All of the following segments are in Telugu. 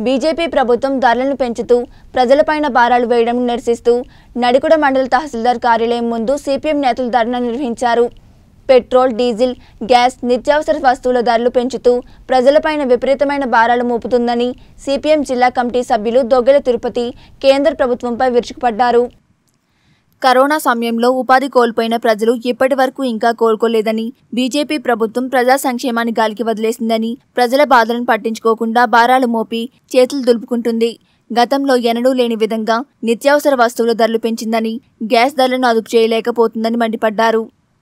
బీజేపీ ప్రభుత్వం ధరలను పెంచుతూ ప్రజలపైన భారాలు వేయడం నిరసిస్తూ నడికుడ మండల తహసీల్దార్ కార్యాలయం ముందు సిపిఎం నేతలు ధర్నా నిర్వహించారు పెట్రోల్ డీజిల్ గ్యాస్ నిత్యావసర వస్తువుల ధరలు పెంచుతూ ప్రజలపైన విపరీతమైన భారాలు మోపుతుందని సిపిఎం జిల్లా కమిటీ సభ్యులు దొగ్గెల తిరుపతి కేంద్ర ప్రభుత్వంపై విరుచుకుపడ్డారు కరోనా సమయంలో ఉపాధి కోల్పోయిన ప్రజలు ఇప్పటి వరకు ఇంకా కోలుకోలేదని బీజేపీ ప్రభుత్వం ప్రజా సంక్షేమాన్ని గాలికి వదిలేసిందని ప్రజల బాధలను పట్టించుకోకుండా భారాలు మోపి చేతులు దులుపుకుంటుంది గతంలో ఎన్నడూ లేని విధంగా నిత్యావసర వస్తువుల ధరలు పెంచిందని గ్యాస్ ధరలను అదుపు చేయలేకపోతుందని మండిపడ్డారు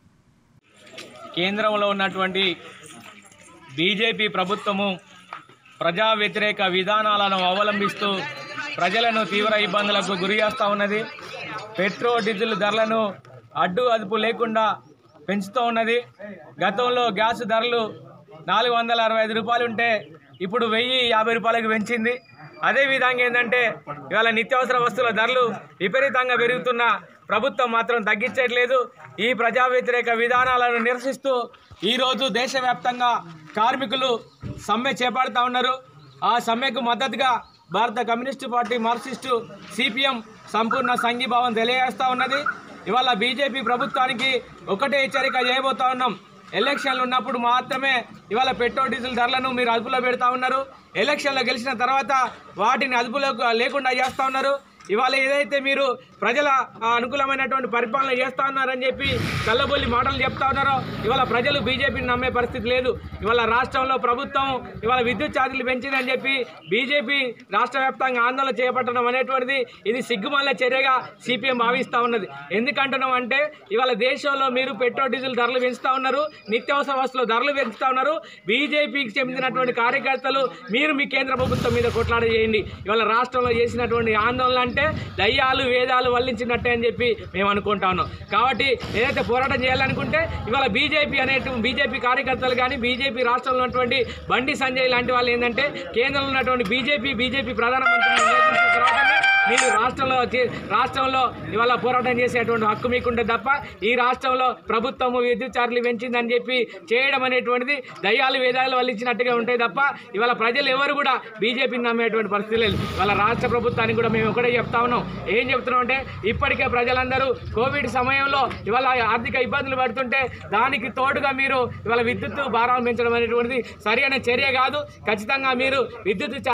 కేంద్రంలో ఉన్నటువంటి బీజేపీ ప్రభుత్వము ప్రజా వ్యతిరేక విధానాలను అవలంబిస్తూ ప్రజలను తీవ్ర ఇబ్బందులకు గురి చేస్తూ ఉన్నది పెట్రోల్ డీజిల్ ధరలను అడ్డు అదుపు లేకుండా పెంచుతూ ఉన్నది గతంలో గ్యాస్ ధరలు నాలుగు వందల అరవై ఐదు రూపాయలు ఉంటే ఇప్పుడు వెయ్యి యాభై రూపాయలకు పెంచింది అదే విధంగా ఏంటంటే ఇవాళ నిత్యావసర వస్తువుల ధరలు విపరీతంగా పెరుగుతున్న ప్రభుత్వం మాత్రం తగ్గించట్లేదు ఈ ప్రజా వ్యతిరేక విధానాలను నిరసిస్తూ ఈరోజు దేశవ్యాప్తంగా కార్మికులు సమ్మె చేపడతా ఉన్నారు ఆ సమ్మెకు మద్దతుగా భారత కమ్యూనిస్టు పార్టీ మార్క్సిస్టు సిపిఎం సంపూర్ణ సంఘీభావం తెలియజేస్తూ ఉన్నది ఇవాళ బీజేపీ ప్రభుత్వానికి ఒకటే హెచ్చరిక చేయబోతా ఉన్నాం ఎలక్షన్లు ఉన్నప్పుడు మాత్రమే ఇవాళ పెట్రోల్ డీజిల్ ధరలను మీరు అదుపులో పెడతా ఉన్నారు ఎలక్షన్లో గెలిచిన తర్వాత వాటిని అదుపులో లేకుండా చేస్తూ ఉన్నారు ఇవాళ ఏదైతే మీరు ప్రజల ఆ, అనుకూలమైనటువంటి పరిపాలన చేస్తా ఉన్నారని చెప్పి కళ్ళబొల్లి మాటలు చెప్తా ఉన్నారో ఇవాళ ప్రజలు బీజేపీని నమ్మే పరిస్థితి లేదు ఇవాళ రాష్ట్రంలో ప్రభుత్వం ఇవాళ విద్యుత్ ఛార్జీలు పెంచిందని చెప్పి బీజేపీ రాష్ట్ర వ్యాప్తంగా ఆందోళన చేపట్టడం అనేటువంటిది ఇది సిగ్గుమాల చర్యగా సిపిఎం భావిస్తూ ఉన్నది ఎందుకంటున్నాం అంటే ఇవాళ దేశంలో మీరు పెట్రోల్ డీజిల్ ధరలు పెంచుతా ఉన్నారు నిత్యావసర వస్తువుల ధరలు పెంచుతా ఉన్నారు బీజేపీకి చెందినటువంటి కార్యకర్తలు మీరు మీ కేంద్ర ప్రభుత్వం మీద కొట్లాడ చేయండి ఇవాళ రాష్ట్రంలో చేసినటువంటి ఆందోళన అంటే దయ్యాలు వేదాలు వల్లించినట్టే అని చెప్పి మేము అనుకుంటా ఉన్నాం కాబట్టి ఏదైతే పోరాటం చేయాలనుకుంటే ఇవాళ బీజేపీ అనేటువంటి బీజేపీ కార్యకర్తలు కానీ బీజేపీ రాష్ట్రంలో ఉన్నటువంటి బండి సంజయ్ లాంటి వాళ్ళు ఏంటంటే కేంద్రంలో ఉన్నటువంటి బీజేపీ బీజేపీ ప్రధానమంత్రిని నియోజించిన తర్వాతనే మీరు రాష్ట్రంలో చే- రాష్ట్రంలో ఇవాళ పోరాటం చేసేటువంటి హక్కు మీకుంటే తప్ప ఈ రాష్ట్రంలో ప్రభుత్వము విద్యుత్ ఛార్జీలు పెంచిందని చెప్పి చేయడం అనేటువంటిది దయ్యాలు వేదాలు వల్లించినట్టుగా ఉంటాయి తప్ప ఇవాళ ప్రజలు ఎవరు కూడా బీజేపీని నమ్మేటువంటి పరిస్థితి లేదు ఇవాళ రాష్ట్ర ప్రభుత్వానికి కూడా మేము ఒకటే చెప్తా ఉన్నాం ఏం చెప్తున్నాం అంటే ఇప్పటికే ప్రజలందరూ కోవిడ్ సమయంలో ఇవాళ ఆర్థిక ఇబ్బందులు పడుతుంటే దానికి తోడుగా మీరు ఇవాళ విద్యుత్ భారాలు పెంచడం అనేటువంటిది సరైన చర్య కాదు ఖచ్చితంగా మీరు విద్యుత్ ఛా-